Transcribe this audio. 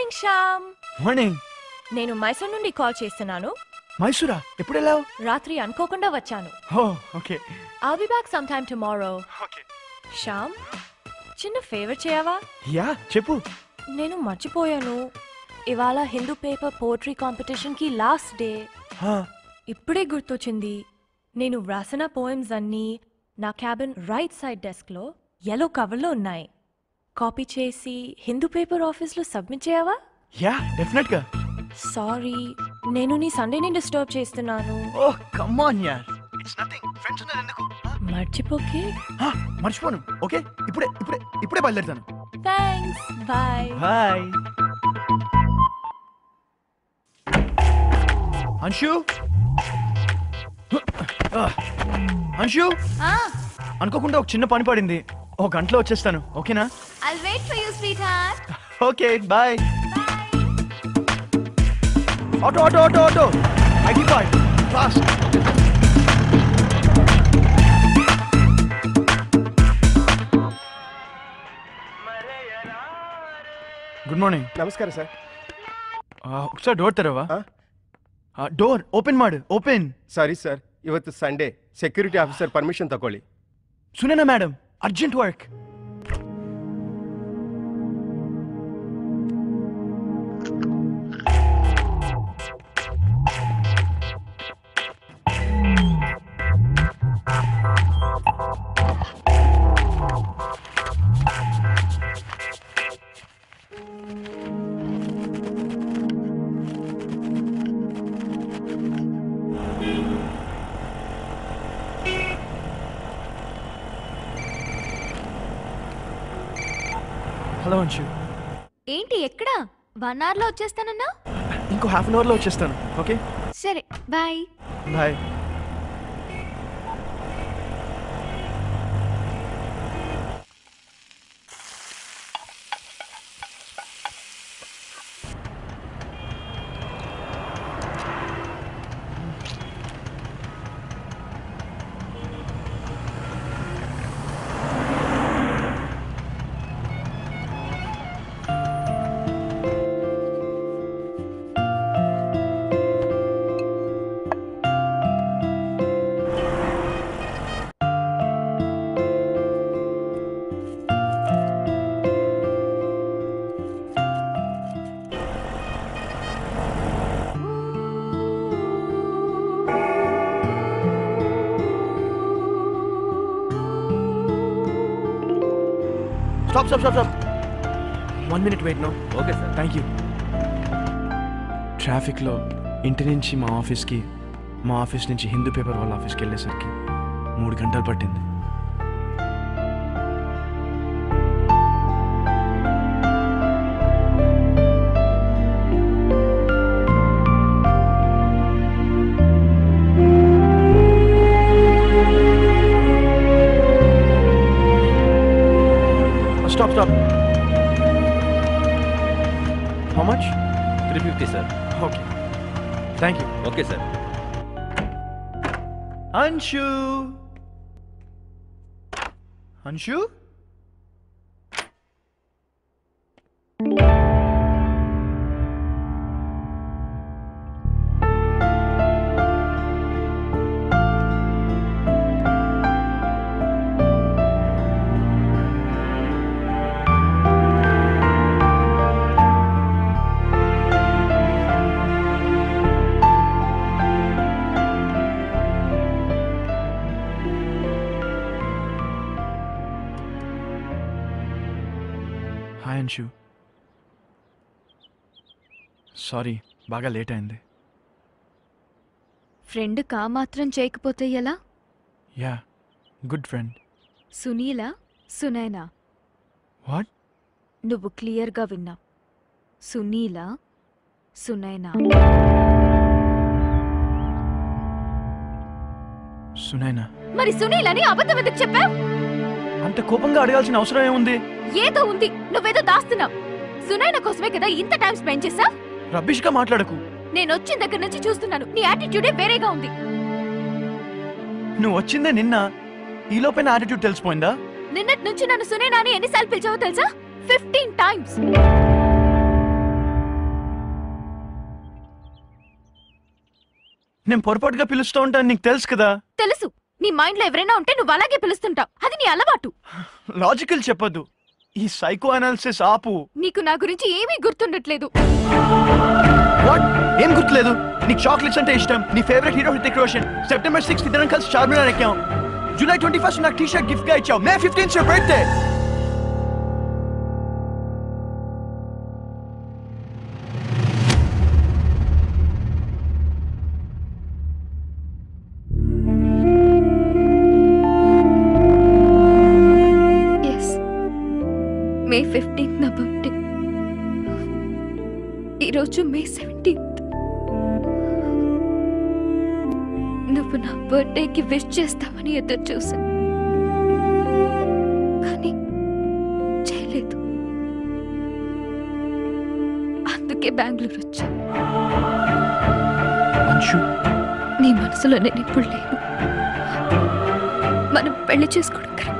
Morning Shyam morning నేను మైసూర్ నుండి call చేస్తున్నాను మైసూరా ఎప్పుడు వెళ్ళావు రాత్రి అనుకోకుండా వచ్చాను oh okay I'll be back sometime tomorrow. Okay Shyam చిన్న ఫేవర్ చేయవా యా చెప్పు నేను మర్చిపోయాను ఇవాళ హిందూ పేపర్ పోట్రీ కాంపిటీషన్ కి లాస్ట్ డే హా, ఇప్పుడే గుర్తొచ్చింది నేను వ్రాసిన పోయమ్స్ అన్నీ నా క్యాబిన్ రైట్ సైడ్ డెస్క్లో ఎల్లో కవర్లో ఉన్నాయి కాపీ చేసి హిందూ పేపర్ ఆఫీస్లో సబ్మిట్ చేయవా యా డెఫినెట్ గా సారీ నేను నీ సండేని డిస్టర్బ్ చేస్తున్నాను ఓ కమ్ ఆన్ యార్ ఇట్స్ నథింగ్ ఫ్రెండ్స్ ఉన్నారు ఎందుకు మర్చిపోకే హా, మర్చిపోను ఓకే ఇప్పుడే ఇప్పుడే ఇప్పుడే బయలుదేరుతాను థ్యాంక్స్ బాయ్ బాయ్ అంశు ఆ, అంశు అనుకోకుండా ఒక చిన్న పని పడింది ఒక గంటలో వచ్చేస్తాను ఓకేనా I'll wait for you, sweetheart. Okay bye auto auto auto auto IT part fast good morning ನಮಸ್ಕಾರ ಸರ್ ఒకసారి డోర్ తెరవా ಆ? డోర్ ఓపెన్ ಮಾಡು ಓಪನ್ ಸಾರಿ ಸರ್ ಇವತ್ತು ಸಂಡೇ ಸೆಕ್ಯೂರಿಟಿ ಆಫೀಸರ್ ಪರ್ಮಿಷನ್ ತಗೊಳ್ಳಿ Sunaina madam urgent work hello Anshu ఏంటి ఎక్కడా one hour లో వచ్చేస్తానన్నా ఇంకో హాఫ్ అన్ అవర్లో వచ్చేస్తాను ఓకే సరే bye bye stop stop stop stop one minute wait no okay sir thank you ట్రాఫిక్లో ఇంటి నుంచి మా ఆఫీస్కి మా ఆఫీస్ నుంచి హిందూ పేపర్ వాళ్ళ ఆఫీస్కి వెళ్ళేసరికి మూడు గంటలు పట్టింది stop stop how much three fifty sir okay thank you okay sir Anshu Anshu hi Anshu sorry బాగా లేట్ అయింది ఫ్రెండ్ కా మాత్రం చేయకపోతే ఎలా yeah good friend Sunila Sunaina what నువ్వు క్లియర్గా విన్నా సునీల సునైనా సునైనా మరి సునీల్ అని అబద్ధం ఎందుకు చెప్పావు అంత కోపంగా అడగాల్సిన అవసరం ఏముంది ఏదో ఉంది నువ్వేదో దాస్తున్నావు సునైన కోసమే కదా ఇంత టైం స్పెండ్ చేసా రబ్బిష్గా మాట్లాడకు నేను వచ్చిన దగ్గర నుంచి చూస్తున్నాను నీ యాటిట్యూడే వేరేగా ఉంది నువ్వు వచ్చిందే నిన్న ఈ లోపైన యాటిట్యూడ్ తెలిసిపోయిందా నిన్నటి నుంచి నన్ను సునైనా అని ఎన్నిసార్లు పిలిచావో తెలుసా ఫిఫ్టీన్ టైమ్స్ నేను పొరపాటుగా పిలుస్తూ ఉంటాను నీకు తెలుసు కదా తెలుసు నీ మైండ్ లో ఎవరైనా ఉంటే నువ్వు అలాగే పిలుస్తుంటావు అది నీ అలవాటు లాజికల్ చెప్పొద్దు ఈ సైకో అనాలిసిస్ ఆపు నీకు నా గురించి ఏమీ గుర్తుండట్లేదు వాట్ ఏం గుర్తులేదు నీకు చాక్లెట్స్ అంటే ఇష్టం నీ favourite hero Hrithik Roshan September sixth ఇద్దరం కలిసి చార్మినార్ ఎక్కాం జూలై ట్వంటీ ఫస్ట్ నాకు టీ షర్ట్ గిఫ్ట్ గా ఇచ్చావు May fifteenth your birthday yes May fifteenth నా బర్త్డే ఈరోజు మే సెవెంటీన్త్ నువ్వు నా బర్త్డేకి విష్ చేస్తావని ఎదురు చూసాను కానీ చేయలేదు అందుకే బెంగళూరు వచ్చా అంశు నీ మనసులో నేను ఇప్పుడు లేను మనం పెళ్లి చేసుకోవడం కరెక్ట్